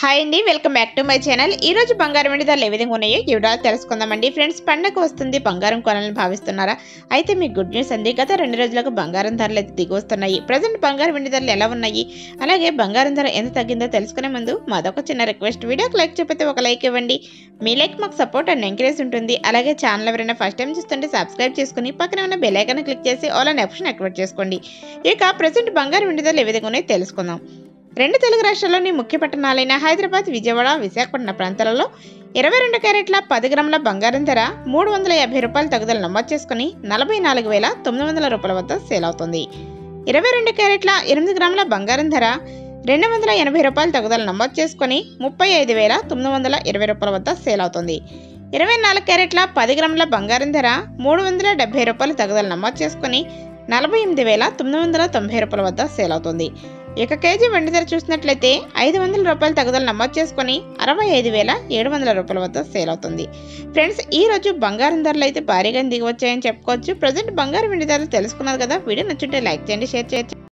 hi అండి welcome back to my channel ఈ రోజు బంగారం వెండి ధరలు ఏ విధంగా ఉన్నాయో ఈ వివరాలు తెలుసుకుందామండి ఫ్రెండ్స్ పండగ వస్తుంది బంగారం కొనాలని భావిస్తున్నారా అయితే మీ గుడ్ న్యూస్ అండి గత రెండు రోజులకు బంగారం ధరలు అయితే దిగి వస్తున్నాయి ప్రజెంట్ బంగారం వెండి ధరలు ఎలా ఉన్నాయి అలాగే బంగారం ధర ఎంత తగ్గిందో తెలుసుకునే ముందు మాదొక చిన్న రిక్వెస్ట్ వీడియోకి లైక్ చెప్పితే ఒక లైక్ ఇవ్వండి మీ లైక్ మాకు సపోర్ట్ అండ్ ఎంకరేజ్ ఉంటుంది అలాగే ఛానల్ ఎవరైనా ఫస్ట్ టైం చూస్తుంటే సబ్స్క్రైబ్ చేసుకుని పక్కన ఉన్న బెల్ ఐకాన్ క్లిక్ చేసి ఆల్ అనే ఆప్షన్ యాక్టివేట్ చేసుకోండి ఇక ప్రజెంట్ బంగారం వెండి ధరలు ఏ విధంగా ఉన్నాయో తెలుసుకుందాం రెండు తెలుగు రాష్ట్రాల్లోని ముఖ్య పట్టణాలైన హైదరాబాద్ విజయవాడ విశాఖపట్నం ప్రాంతాలలో ఇరవై రెండు క్యారెట్ల పది గ్రాముల బంగారం ధర మూడు వందల యాభై రూపాయల తగుదల నమోదు చేసుకుని నలభై నాలుగు వేల తొమ్మిది వందల రూపాయల వద్ద సేల్ అవుతుంది ఇరవై రెండు క్యారెట్ల ఎనిమిది గ్రాముల బంగారం ధర రెండు వందల ఎనభై రూపాయల తగుదల నమోదు చేసుకుని ముప్పై ఐదు వేల తొమ్మిది వందల ఇరవై రూపాయల వద్ద సేల్ అవుతుంది ఇరవై నాలుగు క్యారెట్ల పది గ్రాముల బంగారం ధర మూడు వందల డెబ్బై రూపాయల తగుదల నమోదు చేసుకుని నలభై ఎనిమిది వేల తొమ్మిది వందల తొంభై రూపాయల వద్ద సేల్ అవుతుంది ఇక కేజీ వెండి ధర చూసినట్లయితే ఐదు వందల రూపాయల తగుదల నమోదు చేసుకుని అరవై ఐదు వేల ఏడు వందల రూపాయల వద్ద సేల్ అవుతుంది ఫ్రెండ్స్ ఈ రోజు బంగారం ధరలు అయితే భారీగా దిగి వచ్చాయని చెప్పుకోవచ్చు ప్రజెంట్ బంగారం వెండి ధరలు తెలుసుకున్నారు కదా వీడియో నచ్చుంటే లైక్ చేయండి షేర్ చేయండి